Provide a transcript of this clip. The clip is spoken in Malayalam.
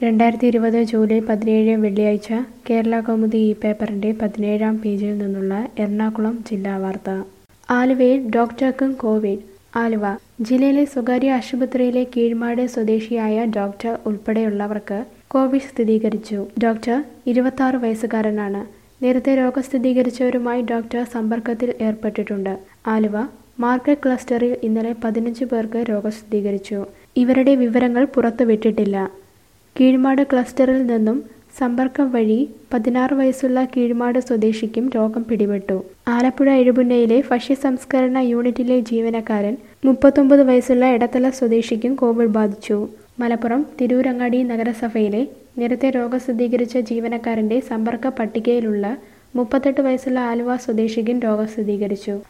രണ്ടായിരത്തി ഇരുപത് ജൂലൈ പതിനേഴ് വെള്ളിയാഴ്ച കേരള കൗമുദി ഈ പേപ്പറിന്റെ പതിനേഴാം പേജിൽ നിന്നുള്ള എറണാകുളം ജില്ലാ വാർത്ത ആലുവയിൽ ഡോക്ടർക്കും കോവിഡ് ആലുവ ജില്ലയിലെ സ്വകാര്യ ആശുപത്രിയിലെ കീഴ്മാട് സ്വദേശിയായ ഡോക്ടർ ഉൾപ്പെടെയുള്ളവർക്ക് കോവിഡ് സ്ഥിരീകരിച്ചു ഡോക്ടർ ഇരുപത്തി വയസ്സുകാരനാണ് നേരത്തെ രോഗം സ്ഥിരീകരിച്ചവരുമായി ഡോക്ടർ സമ്പർക്കത്തിൽ ഏർപ്പെട്ടിട്ടുണ്ട് ആലുവ മാർക്കറ്റ് ക്ലസ്റ്ററിൽ ഇന്നലെ പതിനഞ്ച് പേർക്ക് രോഗം സ്ഥിരീകരിച്ചു ഇവരുടെ വിവരങ്ങൾ പുറത്തുവിട്ടിട്ടില്ല കീഴ്മാട് ക്ലസ്റ്ററിൽ നിന്നും സമ്പർക്കം വഴി പതിനാറ് വയസ്സുള്ള കീഴ്മാട് സ്വദേശിക്കും രോഗം പിടിപെട്ടു ആലപ്പുഴ എഴുപുന്നയിലെ ഭക്ഷ്യ സംസ്കരണ യൂണിറ്റിലെ ജീവനക്കാരൻ മുപ്പത്തൊമ്പത് വയസ്സുള്ള എടത്തല സ്വദേശിക്കും കോവിഡ് ബാധിച്ചു മലപ്പുറം തിരൂരങ്ങാടി നഗരസഭയിലെ നേരത്തെ രോഗം സ്ഥിരീകരിച്ച ജീവനക്കാരന്റെ സമ്പർക്ക പട്ടികയിലുള്ള മുപ്പത്തെട്ട് വയസ്സുള്ള ആലുവ സ്വദേശിക്കും രോഗം സ്ഥിരീകരിച്ചു